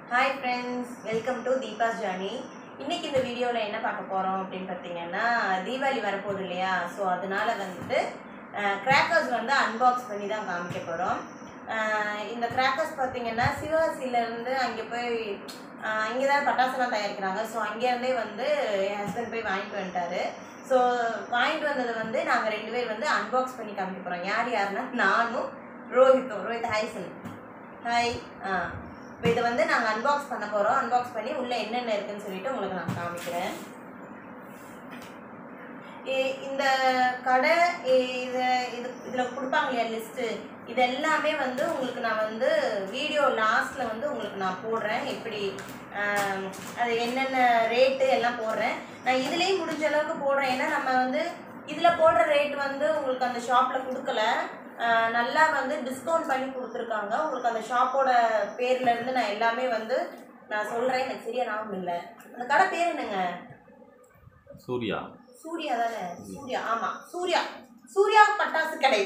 Hi friends welcome to Deepa's journey இன்னைக்கு இந்த வீடியோவில் என்ன பார்க்க போகிறோம் அப்படின்னு பார்த்தீங்கன்னா தீபாவளி வரப்போகுது இல்லையா ஸோ அதனால வந்துட்டு கிராக்கர்ஸ் வந்து அன்பாக்ஸ் பண்ணி தான் காமிக்க போகிறோம் இந்த கிராக்கர்ஸ் பார்த்தீங்கன்னா சிவகாசியிலேருந்து அங்கே போய் இங்கே தான் பட்டாசுலாம் தயாரிக்கிறாங்க ஸோ அங்கேருந்தே வந்து என் ஹஸ்பண்ட் போய் வாங்கிட்டு வந்துட்டாரு ஸோ வாங்கிட்டு வந்ததை வந்து நாங்கள் ரெண்டு பேர் வந்து அன்பாக்ஸ் பண்ணி காமிக்க போகிறோம் யார் யாருன்னா நானும் ரோஹித்தும் ரோஹித் ஹாய் சொல்லு ஹாய் ஆ இப்போ இதை வந்து நாங்கள் அன்பாக்ஸ் பண்ண போகிறோம் அன்பாக்ஸ் பண்ணி உள்ளே என்னென்ன இருக்குன்னு சொல்லிட்டு உங்களுக்கு நான் காமிக்கிறேன் இ- இந்த கடை இ- இது இது இதில் கொடுப்பாங்க இல்லையா லிஸ்ட்டு இது எல்லாமே வந்து உங்களுக்கு நான் வந்து வீடியோ லாஸ்ட்டில் வந்து உங்களுக்கு நான் போடுறேன் எப்படி ஆம், அது என்னென்ன ரேட்டு எல்லாம் போடுறேன் நான் இதுலேயும் முடிஞ்ச அளவுக்கு போடுறேன் ஏன்னா நம்ம வந்து இதில் போடுற ரேட் வந்து உங்களுக்கு அந்த ஷாப்பில் கொடுக்கல ஆஹ் நல்லா வந்து டிஸ்கவுண்ட் பண்ணி கொடுத்துருக்காங்க உங்களுக்கு அந்த ஷாப்போட பேர்ல இருந்து நான் எல்லாமே வந்து நான் சொல்கிறேன் எனக்கு சரியா ஞாபகம் இல்லை அந்த கடை பேர் என்னங்க சூர்யா சூர்யா தானே சூர்யா ஆமாம் சூர்யா சூர்யா பட்டாசு கடை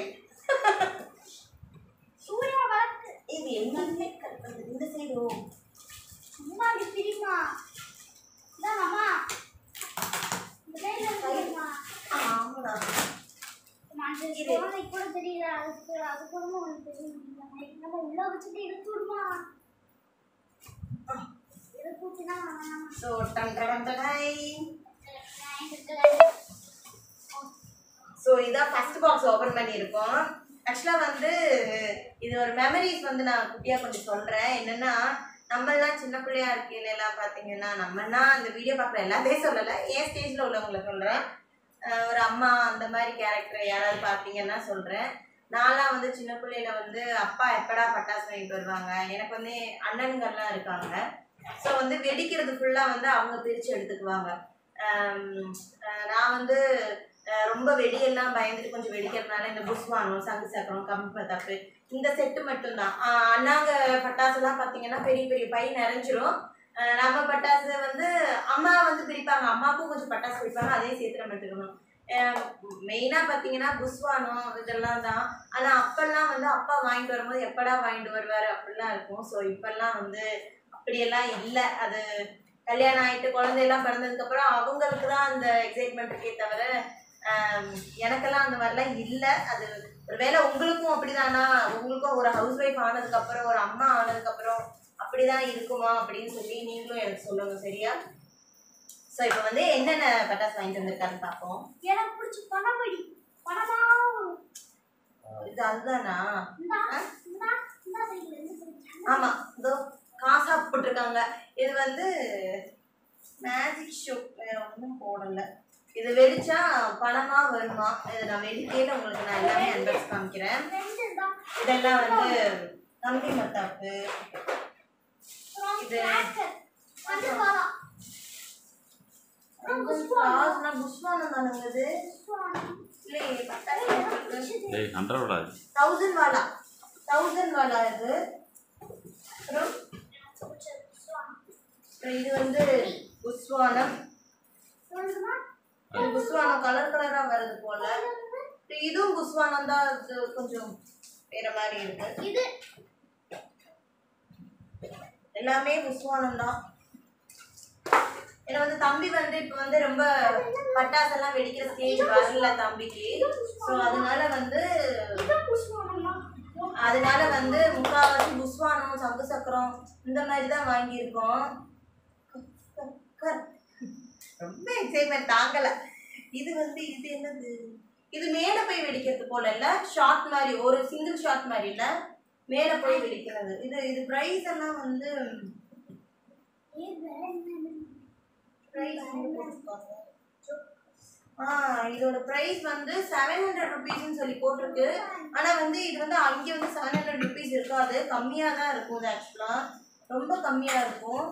சூர்யா வளர்த்து இது எல்லாமே கரெக்ட் இந்த சைடு சும்மா அப்படி பிரிமா இதான் அம்மா இந்த கையில தெரியுமா ஆமாடா அந்த இது. குழந்தை கூட தெரியல அதுக்கு அது கூட உனக்கு தெரியும் நம்ம உள்ள வச்சுட்டு எடுத்து விடுமா எடுத்து விட்டுனா ஸோ டன் டன் டடாய் ஸோ இதான் ஃபர்ஸ்ட் பாக்ஸ் ஓப்பன் பண்ணியிருக்கோம் ஆக்சுவலாக வந்து இது ஒரு மெமரிஸ் வந்து நான் குட்டியாக கொஞ்சம் சொல்கிறேன் என்னென்னா நம்மளாம் சின்ன பிள்ளையா இருக்கையில எல்லாம் பார்த்தீங்கன்னா நம்மனா அந்த வீடியோ பார்க்குற எல்லாத்தையும் சொல்லலை ஏன் ஸ்டேஜில் உள்ளவங்களை சொல்கிறேன் ஒரு அம்மா அந்த மாதிரி கேரக்டர் யாராவது பார்த்தீங்கன்னா சொல்கிறேன் நான்லாம் வந்து சின்ன பிள்ளையில வந்து அப்பா எப்படா பட்டாசு வாங்கிட்டு வருவாங்க எனக்கு வந்து அண்ணன்கள்லாம் இருக்காங்க ஸோ வந்து வெடிக்கிறது ஃபுல்லாக வந்து அவங்க பிரித்து எடுத்துக்குவாங்க ஆம், அஹ் நான் வந்து அஹ் ரொம்ப வெடியெல்லாம் பயந்துட்டு கொஞ்சம் வெடிக்கிறதுனால இந்த புஷ்வானம் சங்கு சக்கரம் கம்பு பத்தாப்பு இந்த செட்டு மட்டும்தான் ஆஹ் அண்ணாங்க பட்டாசுலாம் பார்த்தீங்கன்னா பெரிய பெரிய பை நிறைஞ்சிரும் அஹ் நம்ம பட்டாசு வந்து அம்மா வந்து பிரிப்பாங்க அம்மாவுக்கும் கொஞ்சம் பட்டாசு பிரிப்பாங்க அதையும் சேர்த்து நம்ம எடுத்துக்கணும் மெயினாக பார்த்தீங்கன்னா புஷ்வானம் இதெல்லாம் தான் ஆனால் அப்பெல்லாம் வந்து அப்பா வாங்கிட்டு வரும்போது எப்படா வாங்கிட்டு வருவார் அப்படிலாம் இருக்கும் ஸோ இப்பெல்லாம் வந்து அப்படியெல்லாம் இல்லை அது கல்யாணம் ஆயிட்டு குழந்தையெல்லாம் பிறந்ததுக்கப்புறம் அவங்களுக்கு தான் அந்த எக்ஸைட்மெண்ட் இருக்கே தவிர ஆம், எனக்கெல்லாம் அந்த மாதிரிலாம் இல்லை அது ஒருவேளை உங்களுக்கும் அப்படிதானா உங்களுக்கும் ஒரு ஹவுஸ் ஒய்ஃப் ஆனதுக்கப்புறம் ஒரு அம்மா ஆனதுக்கப்புறம் அப்படிதான் இருக்குமா அப்படின்னு சொல்லி நீங்களும் எனக்கு சொல்லுங்க சரியா ஸோ இப்போ வந்து என்னென்ன பட்டாசு வாங்கிட்டு வந்திருக்காருன்னு பார்ப்போம் எனக்கு பிடிச்ச பணப்படி பணமா வரும். இது அதுதானா இந்தா இந்தா இந்தா சைடுல இருந்து பிடிச்சா. ஆமாம் இதோ காசா போட்டிருக்காங்க இது வந்து மேஜிக் ஷோ வேற ஒன்றும் போடலை இது வெடிச்சா பணமா வருமா இது நான் வெடிக்கையில உங்களுக்கு நான் எல்லாமே அன்பாக்ஸ் காமிக்கிறேன் ரெண்டு தான் இதெல்லாம் வந்து கம்பி மத்தாப்பு இது- கிராக்கர் வந்து பாலா அப்புறம் புஷ்வானம் காசுனா புஷ்வானம் தானுங்க இது புஷ்வானம் இல்லையே பட்டாசு ஏய் ஹண்ட்ரட் விடாது தௌசண்ட் வாலா தௌசண்ட் வாலா இது அப்புறம் அப்புறம் இது வந்து புஷ்வானம் சொல்லுமா இது புஷ்வானம் கலர் கலரா வருது போல அப்புறம் இதுவும் புஷ்வானம் தான் இது கொஞ்சம் வேற மாதிரி இருக்கு இது எல்லாமே புஷ்வானம் தான் ஏன்னா வந்து தம்பி வந்து இப்போ வந்து ரொம்ப பட்டாசெல்லாம் வெடிக்கிற ஸ்டேஜ் வரல தம்பிக்கு ஸோ அதனால வந்து இது புஷ்வானமா அதனால வந்து முக்கால்வாசி புஷ்வானம் சங்கு சக்கரம் இந்த மாதிரி தான் வாங்கியிருக்கோம் ரொம்ப எக்ஸைட்மெண்ட் தாங்கல இது வந்து இது என்னது இது மேலே போய் வெடிக்கிறது போல இல்ல ஷார்ட் மாதிரி ஒரு சிங்கிள் ஷார்ட் மாதிரி இல்ல மேலே போய் வெடிக்கிறது இது இது ப்ரைஸ் எல்லாம் வந்து இது price வந்து போட்டிருக்காங்க. ஆ இதோட ப்ரைஸ் வந்து செவன் ஹண்ட்ரட் ருபீஸ்னு சொல்லி போட்டிருக்கு ஆனால் வந்து இது வந்து அங்கே வந்து செவன் ஹண்ட்ரட் ருபீஸ் இருக்காது கம்மியாக தான் இருக்கும் இது ஆக்சுவலாக ரொம்ப கம்மியாக இருக்கும்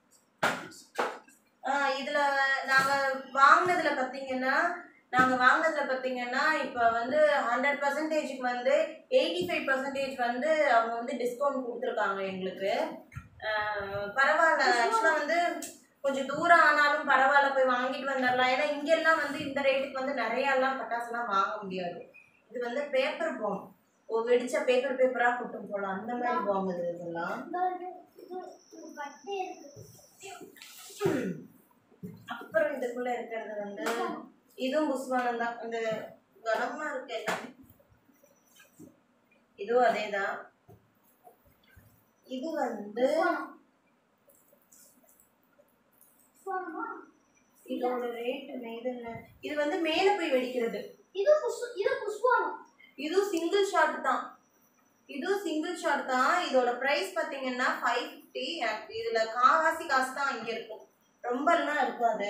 இதில் நாங்கள் வாங்கினதுல பார்த்தீங்கன்னா நாங்கள் வாங்கினதுல பார்த்தீங்கன்னா இப்போ வந்து ஹண்ட்ரட் பர்சன்டேஜுக்கு வந்து எயிட்டி ஃபைவ் பர்சன்டேஜ் வந்து அவங்க வந்து டிஸ்கவுண்ட் கொடுத்துருக்காங்க எங்களுக்கு ஆஹ் பரவாயில்ல ஆக்சுவலாக வந்து கொஞ்சம் தூரம் ஆனாலும் பரவாயில்ல போய் வாங்கிட்டு வந்துடலாம் ஏன்னா இங்கெல்லாம் வந்து இந்த ரேட்டுக்கு வந்து நிறையாலாம் பட்டாசுலாம் வாங்க முடியாது இது வந்து பேப்பர் பாம் ஓ வெடிச்ச பேப்பர் பேப்பராக கூட்டம் போகலாம் அந்த மாதிரி பாம் இது இதெல்லாம் இந்த இது இது பட்டே அப்புறம் இதுக்குள்ள இருக்கிறது வந்து இதுவும் புஸ்வானம் தான் இந்த கனமா இருக்கு எல்லாமே இதுவும் அதேதான் இது வந்து புஷ்வானமா? இதோட ரேட் இது என்ன இது வந்து மேல போய் வெடிக்கிறது இது புஷ் இது புஷ்வானம் இதுவும் சிங்கிள் ஷாட் தான் இதுவும் சிங்கிள் ஷாட் தான் இதோட பிரைஸ் பார்த்தீங்கன்னா ஃபைவ் ஃபிஃப்டி இதுல காவாசி காசு தான் இங்க இருக்கும் ரொம்பலாம் இருக்காது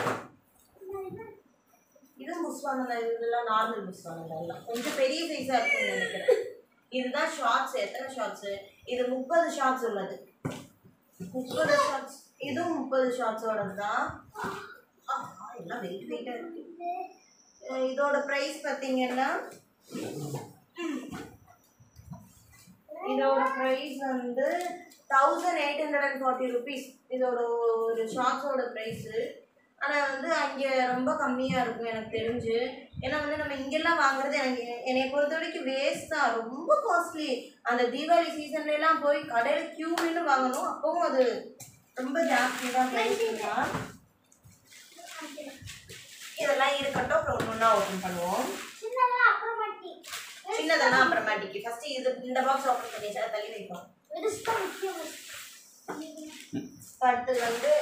இதுவும் புஸ்வானம் தான் இதெல்லாம் நார்மல் புஸ்வானம் தான் எல்லாம் கொஞ்சம் பெரிய சைஸா இருக்கும்னு நினைக்கிறேன் இதுதான் ஷார்ட்ஸ் எத்தனை ஷார்ட்ஸ் இது முப்பது ஷார்ட்ஸ் உள்ளது முப்பது ஷார்ட்ஸ் இதுவும் முப்பது ஷார்ட்ஸோடது தான் ஆஹா, எல்லாம் வெயிட் வெயிட்டா இருக்கு அஹ் இதோட பிரைஸ் பார்த்தீங்கன்னா இதோட ப்ரைஸ் வந்து thousand eight hundred and forty rupees இதோட ஒரு ஷாப்ஸோட ப்ரைஸு ஆனால் வந்து அங்கே ரொம்ப கம்மியாக இருக்கும் எனக்கு தெரிஞ்சு ஏன்னா வந்து நம்ம இங்கெல்லாம் வாங்குறது எனக்கு என்னை பொறுத்த வரைக்கும் வேஸ்ட் தான் ரொம்ப காஸ்ட்லி அந்த தீபாவளி சீசன்லாம் போய் கடையில் க்யூ நின்று வாங்கணும் அப்பவும் அது ரொம்ப ஜாஸ்தி தான் price தான் இதெல்லாம் இருக்கட்டும் அப்புறம் ஒன்று ஒன்றா ஓப்பன் பண்ணுவோம் சின்னதா அப்புறமாட்டி சின்னதெல்லாம் அப்புறமாட்டிக்கு ஃபர்ஸ்ட் இது இந்த பாக்ஸ் ஓப்பன் பண்ணி சார் தள்ளி வைப்போம் பெருசா முக்கியம் இப்ப அடுத்தது வந்து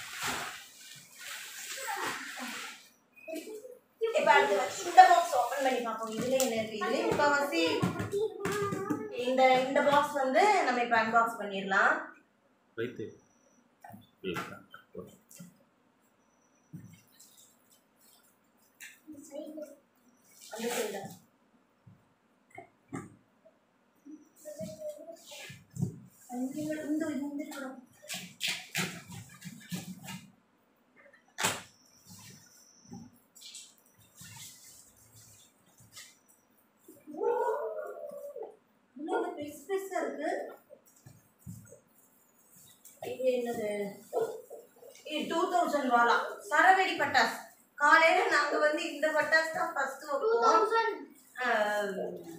இப்ப அடுத்து வந்து இந்த பாக்ஸ் ஓப்பன் பண்ணி பார்ப்போம் இதுல என்ன இருக்கு இது இப்ப வந்து இந்த இந்த பாக்ஸ் வந்து நம்ம இப்ப அன்பாக்ஸ் பண்ணிடலாம் வைத்து அந்த சைடு இந்த இந்த இருக்கணும் இன்னொரு பெருசு பெருசா இருக்கு இது என்னது இது டூ தௌசண்ட் வாலா சரவெடி பட்டாஸ் காலையில நாங்க வந்து இந்த பட்டாஸ் தான் ஃபர்ஸ்ட் டூ வைப்போம் தௌசண்ட் ஆஹ்,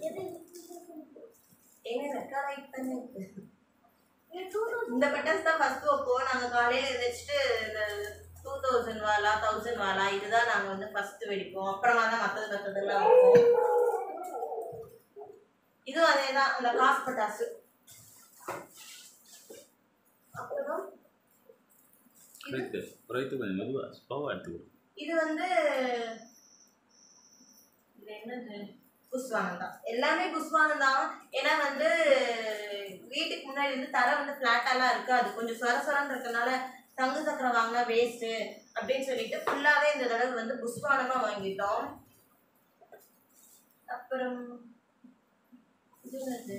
எங்க ரெக்கார்ட் ஆகிட்டு தானே இருக்கு டூ தௌசண்ட் இந்த பட்டாஸ் தான் ஃபர்ஸ்ட் வைப்போம் நாங்க காலையில வச்சுட்டு இந்த டூ தௌசண்ட் வாலா தௌசண்ட் வாலா இதுதான் நாங்க வந்து ஃபர்ஸ்ட் வெடிப்போம் அப்புறமா தான் மற்றது மற்றதெல்லாம் வைப்போம் இதுவும் அதே தான் அந்த காசு பட்டாசு அப்புறம் ரைத்து ரைத்து கொஞ்சம் மெதுவாக ஸ்லோவாக எடுத்துக்கணும் இது வந்து இது என்னது புஷ்வானம் தான் எல்லாமே புஷ்வானம் தான் ஏன்னா வந்து வீட்டுக்கு முன்னாடி வந்து தரை வந்து ஃப்ளாட்டாலாம் இருக்காது கொஞ்சம் சொர சொரன்னு இருக்கனால தங்கு சக்கரம் வாங்கினா வேஸ்ட்டு அப்படின்னு சொல்லிட்டு ஃபுல்லாகவே இந்த தடவை வந்து புஷ்வானமாக வாங்கிட்டோம் அப்புறம் இது என்னது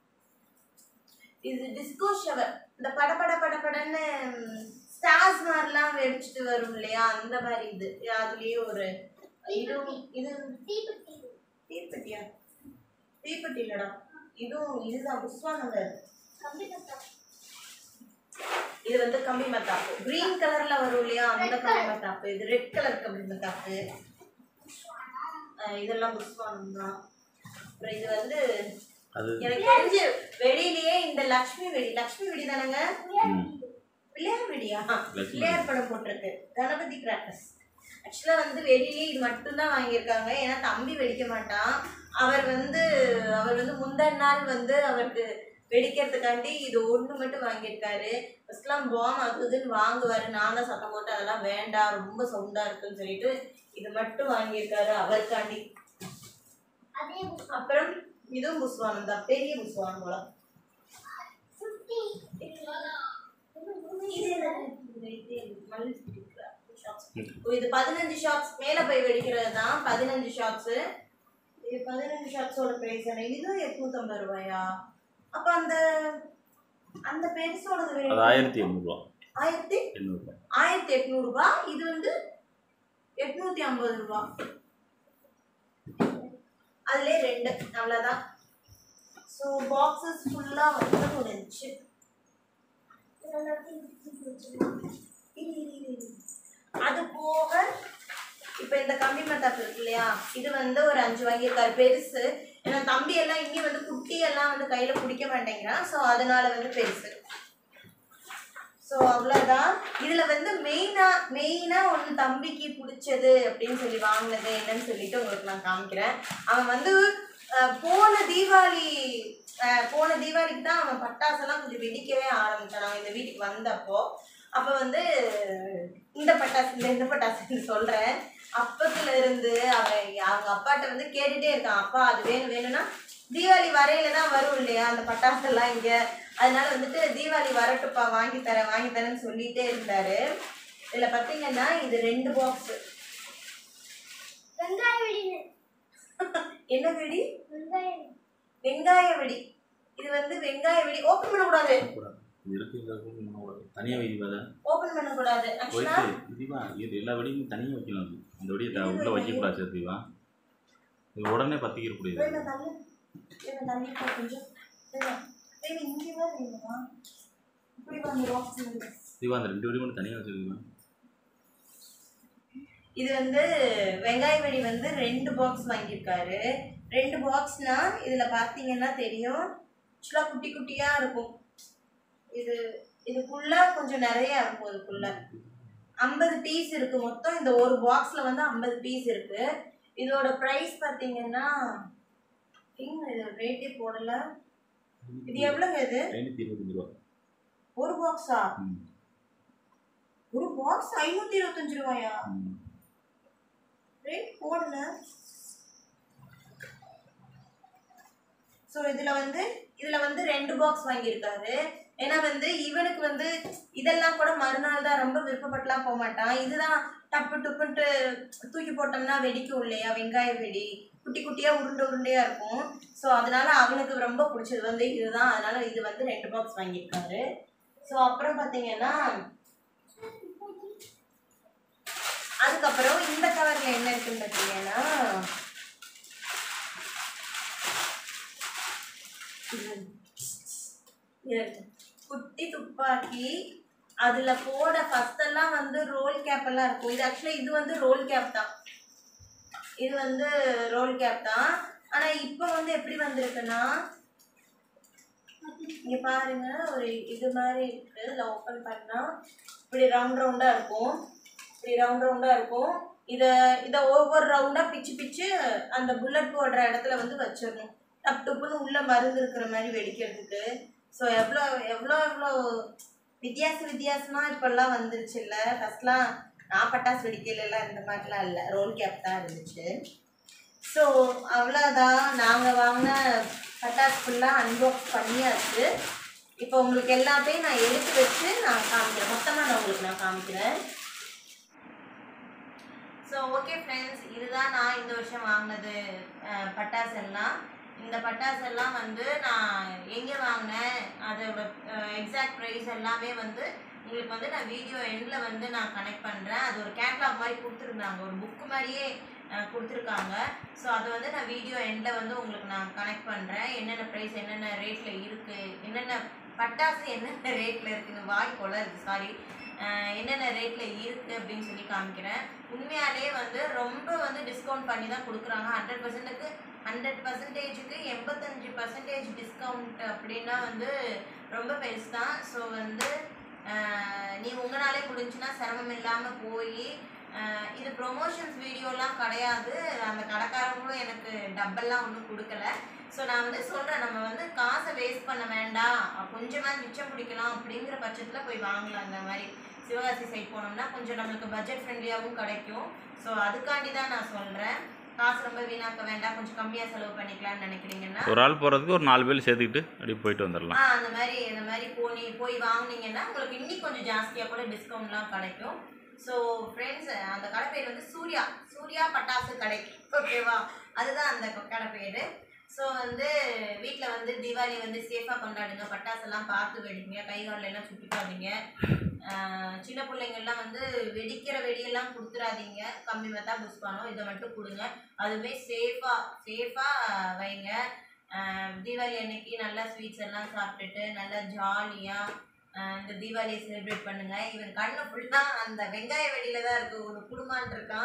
இது டிஸ்கோ ஷவர் இந்த பட பட பட படன்னு ஸ்டார்ஸ் மாதிரிலாம் வெடிச்சிட்டு வரும் இல்லையா அந்த மாதிரி இது அதுலயே ஒரு இதுவும் இது தீப்பெட்டி தீப்பெட்டியா தீப்பெட்டி இல்லடா இதுவும் இதுதான் புஷ்வானங்க கம்பி கட்டம் இது வந்து கம்பி மத்தாப்பு கிரீன் கலர்ல வரும் இல்லையா அந்த கம்பி மத்தாப்பு இது ரெட் கலர் கம்பி மத்தாப்பு அஹ் இதெல்லாம் புஷ்வானம் தான் அப்புறம் இது வந்து அது எனக்கு தெரிஞ்சு வெளியிலேயே இந்த லக்ஷ்மி வெடி லக்ஷ்மி வெடி தானேங்க ம். பிள்ளையார் வெடியா லக்ஷ்மி பிள்ளையார் படம் போட்டிருக்கு கணபதி கிராக்கர்ஸ் ஆக்சுவலாக வந்து வெளியிலேயே இது மட்டும்தான் வாங்கியிருக்காங்க ஏன்னா தம்பி வெடிக்க மாட்டான் அவர் வந்து அவர் வந்து முந்தன நாள் வந்து அவருக்கு வெடிக்கிறதுக்காண்டி இது ஒன்று மட்டும் வாங்கியிருக்காரு ஃபஸ்ட்லாம் பாம் ஆகுதுன்னு வாங்குவார் நான் தான் சத்தம் போட்டு அதெல்லாம் வேண்டாம் ரொம்ப சவுண்டாக இருக்குன்னு சொல்லிட்டு இது மட்டும் வாங்கியிருக்காரு அவருக்காண்டி அதே புக் அப்புறம் இதுவும் புஸ்வானம் தான் பெரிய புஸ்வானம் போல ஃபிஃப்டி இது என்னது? இது இது multi shots. ஓ, இது பதினஞ்சு ஷாட்ஸ் மேல போய் வெடிக்கிறது தான் பதினஞ்சு ஷாட்ஸ் இது பதினஞ்சு ஷாட்ஸோட பிரைஸ் என்ன இதுவும் எட்நூத்தம்பது ரூபாயா அப்ப அந்த அந்த பெருசோடது அது வேணும் ஆயிரத்தி எண்ணூறுபா ஆயிரத்தி எண்ணூறுபா ஆயிரத்தி எட்நூறு ரூபாய் இது வந்து எட்நூத்தி ஐம்பது ரூபா அதுலயே ரெண்டு அவ்வளவுதான் ஸோ பாக்ஸஸ் ஃபுல்லா வந்து முடிஞ்சு இரு, இரு, இரு, இரு. அது போக இப்ப இந்த கம்பி மத்தாப்பு இருக்கு இல்லையா இது வந்து ஒரு அஞ்சு வாங்கியிருக்காரு பெருசு ஏன்னா தம்பி எல்லாம் இங்கே வந்து குட்டி எல்லாம் வந்து கையில பிடிக்க மாட்டேங்கிறான் ஸோ அதனால வந்து பெருசு ஸோ ஸோ அவ்வளோதான் இதில் வந்து மெயினாக மெயினாக ஒன்று தம்பிக்கு பிடிச்சது அப்படின்னு சொல்லி வாங்கினது என்னன்னு சொல்லிட்டு உங்களுக்கு நான் காமிக்கிறேன் அவன் வந்து அஹ், போன தீபாவளி அஹ், போன தீபாவளிக்கு தான் அவன் பட்டாசெல்லாம் கொஞ்சம் வெடிக்கவே ஆரம்பிச்சான் நான் இந்த வீட்டுக்கு வந்தப்போ அப்போ வந்து இந்த பட்டாசு இந்த இந்த பட்டாசுன்னு சொல்கிறேன் அப்பத்துல இருந்து அவன் அவங்க அப்பாட்ட வந்து கேட்டுட்டே இருக்கான் அப்பா அது வேணும் வேணும்னா தீபாவளி வரையில தான் வரும் இல்லையா அந்த பட்டாசெல்லாம் இங்க அதனால வந்துட்டு தீபாவளி வரட்டுப்பா வாங்கி தரேன் வாங்கி தரேன்னு சொல்லிட்டே இருந்தாரு இதுல பாத்தீங்கன்னா இது ரெண்டு பாக்ஸ் வெங்காய வெடின்னு என்ன வெடி வெங்காயம் வெங்காய வெடி இது வந்து வெங்காய வெடி ஓபன் பண்ணக்கூடாது கூடாது இது இருக்கு இந்த ரூம் பண்ணக்கூடாது தனியாக வைக்க வேலை ஓபன் பண்ணக்கூடாது ஆக்சுவலா ஒயிட்டு இதுவா இது எல்லா வெடியும் தனியாக வைக்கணும் அது அந்த வெடியை த- உள்ள வைக்கக்கூடாது சேர்த்துவா இது உடனே பத்திக்கிறக்கூடியது வேணும் தள்ளு வேணும் தள்ளி போ கொஞ்சம் வேணும் வேணும் இங்கே தான் வேணுமா இப்படி வந்து பாக்ஸ் இதுவா அந்த ரெண்டு வெடி மட்டும் தனியாக வச்சிருக்கீங்க இது வந்து வெங்காய வெடி வந்து ரெண்டு பாக்ஸ் வாங்கியிருக்காரு ரெண்டு பாக்ஸ்னா இதில் பார்த்தீங்கன்னா தெரியும் ஆக்சுவலாக குட்டி குட்டியாக இருக்கும் இது இதுக்குள்ள கொஞ்சம் நிறைய இருக்கும் இதுக்குள்ள ஐம்பது பீஸ் இருக்கு மொத்தம் இந்த ஒரு பாக்ஸில் வந்து ஐம்பது பீஸ் இருக்கு இதோட ப்ரைஸ் பார்த்தீங்கன்னா எங்க இது ரேட்டே போடல இது எவ்வளோங்க இது ஐநூற்றி இருபத்தஞ்சு ரூபா ஒரு பாக்ஸா ம் ஒரு பாக்ஸ் ஐநூற்றி இருபத்தஞ்சு ரூபாயா ம் ரேட் போடல ஸோ இதில் வந்து இதில் வந்து ரெண்டு பாக்ஸ் வாங்கியிருக்காரு ஏன்னா வந்து இவனுக்கு வந்து இதெல்லாம் கூட மறுநாள் தான் ரொம்ப விருப்பப்பட்டுலாம் போக மாட்டான் இதுதான் டப்பு டுப்புன்ட்டு தூக்கி போட்டோம்னா வெடிக்கும் இல்லையா வெங்காய வெடி குட்டி குட்டியாக உருண்டை உருண்டையாக இருக்கும் ஸோ அதனால அவனுக்கு ரொம்ப பிடிச்சது வந்து இதுதான் அதனால இது வந்து ரெண்டு பாக்ஸ் வாங்கியிருக்காரு ஸோ அப்புறம் பார்த்தீங்கன்னா அதுக்கப்புறம் இந்த கவர்ல என்ன இருக்குன்னு பார்த்தீங்கன்னா இது. இது இருக்கு. குட்டி துப்பாக்கி அதுல போட ஃபர்ஸ்ட் எல்லாம் வந்து ரோல் கேப் எல்லாம் இருக்கும் இது ஆக்சுவலா இது வந்து ரோல் கேப் தான் இது வந்து ரோல் கேப் தான் ஆனா இப்போ வந்து எப்படி வந்திருக்குன்னா இங்க பாருங்க ஒரு இது மாதிரி இருக்கு இதுல ஓபன் பண்ணா இப்படி ரவுண்ட் ரவுண்டா இருக்கும் இப்படி ரவுண்ட் ரவுண்டா இருக்கும் இத இத ஒவ்வொரு ரவுண்டா பிச்சு பிச்சு அந்த புல்லட் போடுற இடத்துல வந்து வச்சிடணும் டப் டப்புன்னு உள்ள மருந்து இருக்கிற மாதிரி வெடிக்கிறதுக்கு ஸோ எவ்வளோ எவ்வளோ எவ்வளோ வித்தியாச வித்தியாசமா இப்பெல்லாம் வந்துருச்சு இல்லை ஃபர்ஸ்ட்லாம் நான் பட்டாசு வெடிக்கல இந்த மாதிரிலாம் இல்லை ரோல் கேப் தான் இருந்துச்சு ஸோ அவ்வளோதான் நாங்கள் வாங்கின பட்டாசு ஃபுல்லாக அன்பாக்ஸ் பண்ணியாச்சு இப்போ உங்களுக்கு எல்லாத்தையும் நான் எடுத்து வச்சு நான் காமிக்கிறேன் மொத்தமாக நான் உங்களுக்கு நான் காமிக்கிறேன் ஸோ ஓகே ஃப்ரெண்ட்ஸ் இதுதான் நான் இந்த வருஷம் வாங்கினது அஹ், பட்டாசு எல்லாம் இந்த பட்டாசு எல்லாம் வந்து நான் எங்கே வாங்கினேன் அதோட எக்ஸாக்ட் ப்ரைஸ் எல்லாமே வந்து உங்களுக்கு வந்து நான் வீடியோ எண்டில் வந்து நான் கனெக்ட் பண்ணுறேன் அது ஒரு கேட்லாக் மாதிரி கொடுத்துருந்தாங்க ஒரு புக்கு மாதிரியே அஹ், கொடுத்துருக்காங்க ஸோ அதை வந்து நான் வீடியோ எண்டில் வந்து உங்களுக்கு நான் கனெக்ட் பண்ணுறேன் என்னென்ன ப்ரைஸ் என்னென்ன ரேட்டில் இருக்குது என்னென்ன பட்டாசு என்னென்ன ரேட்டில் இருக்குன்னு வாய் கொலை இருக்குது சாரி என்னென்ன ரேட்டில் இருக்குது அப்படின்னு சொல்லி காமிக்கிறேன் உண்மையாலே வந்து ரொம்ப வந்து டிஸ்கவுண்ட் பண்ணி தான் கொடுக்குறாங்க ஹண்ட்ரட் பர்சன்ட்டுக்கு ஹண்ட்ரட் பர்சன்டேஜுக்கு எண்பத்தஞ்சு பர்சன்டேஜ் டிஸ்கவுண்ட் அப்படின்னா வந்து ரொம்ப பெருசு தான் ஸோ வந்து ஆஹ், நீ உங்களாலே முடிஞ்சுன்னா சிரமம் இல்லாமல் போய் இது ப்ரொமோஷன்ஸ் வீடியோலாம் கிடையாது அந்த கடைக்காரங்களும் எனக்கு டப்பெல்லாம் ஒன்றும் கொடுக்கல ஸோ நான் வந்து சொல்கிறேன் நம்ம வந்து காசை வேஸ்ட் பண்ண வேண்டாம் கொஞ்சமாக மிச்சம் பிடிக்கலாம் அப்படிங்கிற பட்சத்தில் போய் வாங்கலாம் அந்த மாதிரி சிவகாசி சைட் போனோம்னா கொஞ்சம் நம்மளுக்கு பட்ஜெட் ஃப்ரெண்ட்லியாகவும் கிடைக்கும் ஸோ அதுக்காண்டி தான் நான் சொல்கிறேன் காசு ரொம்ப வீணாக்க வேண்டாம் கொஞ்சம் கம்மியாக செலவு பண்ணிக்கலாம்னு நினைக்கிறீங்கன்னா ஒரு ஆள் போகிறதுக்கு ஒரு நாலு பேர் சேர்த்துக்கிட்டு அப்படியே போயிட்டு வந்துடலாம் ஆ அந்த மாதிரி அந்த மாதிரி போனி போய் வாங்குனீங்கன்னா உங்களுக்கு இன்னி கொஞ்சம் ஜாஸ்தியாக கூட டிஸ்கவுண்ட்லாம் கிடைக்கும் ஸோ ஃப்ரெண்ட்ஸ் அந்த கடை பேர் வந்து சூர்யா சூர்யா பட்டாசு கடை ஓகேவா அதுதான் அந்த கடை பேர் ஸோ வந்து வீட்டில் வந்து தீபாவளி வந்து சேஃபாக கொண்டாடுங்க பட்டாசெல்லாம் பார்த்து வெடிங்க கை கால்ல எல்லாம் சுட்டிக்காதீங்க ஆஹ் சின்ன பிள்ளைங்கள்லாம் வந்து வெடிக்கிற வெடியெல்லாம் கொடுத்துறாதீங்க கம்மி மெத்தா புஷ்பானம் இதை மட்டும் கொடுங்க அதுவே சேஃபாக சேஃபாக வைங்க ஆஹ் தீபாவளி அன்னைக்கு நல்லா ஸ்வீட்ஸ் எல்லாம் சாப்பிட்டுட்டு நல்லா ஜாலியாக இந்த தீபாவளியை செலிப்ரேட் பண்ணுங்க இவன் கண்ணு ஃபுல்லாக அந்த வெங்காய வெடியில தான் இருக்கு ஒரு குடும்பம் இருக்கான்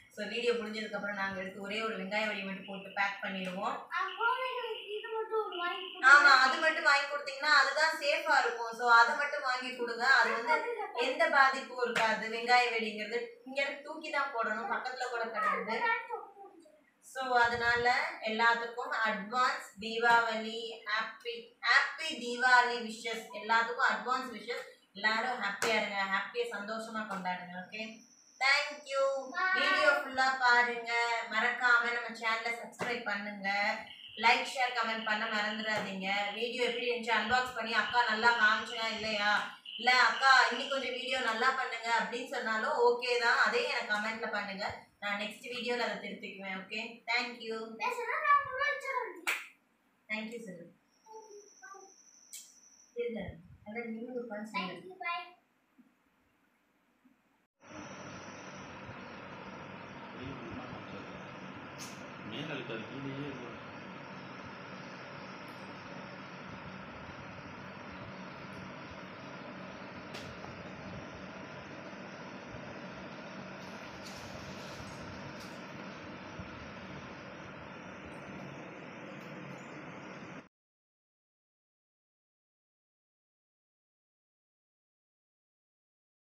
ஸோ வீடியோ முடிஞ்சதுக்கப்புறம் நாங்கள் எடுத்து ஒரே ஒரு வெங்காய வடி மட்டும் போட்டு பேக் பண்ணிடுவோம் குழந்தைங்களுக்கு இது மட்டும் ஒரு வாங்கி ஆமா அது மட்டும் வாங்கி கொடுத்தீங்கன்னா அதுதான் சேஃபா இருக்கும் ஸோ அதை மட்டும் வாங்கி கொடுங்க அது வந்து எந்த பாதிப்பும் இருக்காது வெங்காய வெடிங்கிறது இங்க இருந்து தூக்கி தான் போடணும் பக்கத்துல கூட கிடையாது ஸோ அதனால எல்லாத்துக்கும் advance Deepavali happy happy Deepavali wishes எல்லாத்துக்கும் அட்வான்ஸ் விஷஸ் எல்லாரும் ஹாப்பியா இருங்க ஹாப்பியா சந்தோஷமா கொண்டாடுங்க ஓகே தேங்க்யூ வீடியோ ஃபுல்லா பாருங்க மறக்காம நம்ம சேனலை சப்ஸ்கிரைப் பண்ணுங்க லைக் ஷேர் கமெண்ட் பண்ண மறந்துடாதீங்க வீடியோ எப்படி இருந்துச்சு அன்பாக்ஸ் பண்ணி அக்கா நல்லா காமிச்சா இல்லையா இல்ல அக்கா இன்னி கொஞ்சம் வீடியோ நல்லா பண்ணுங்க அப்படின்னு சொன்னாலும் ஓகே தான் அதே எனக்கு கமெண்ட்ல பண்ணுங்க நான் நெக்ஸ்ட் வீடியோல அதை திருத்திக்குவேன் ஓகே தேங்க்யூ பேசுனா நான் உங்களை வச்சிருவேன் தேங்க்யூ சார் இருங்க அதான் நீங்க உட்காந்து தேங்க்யூ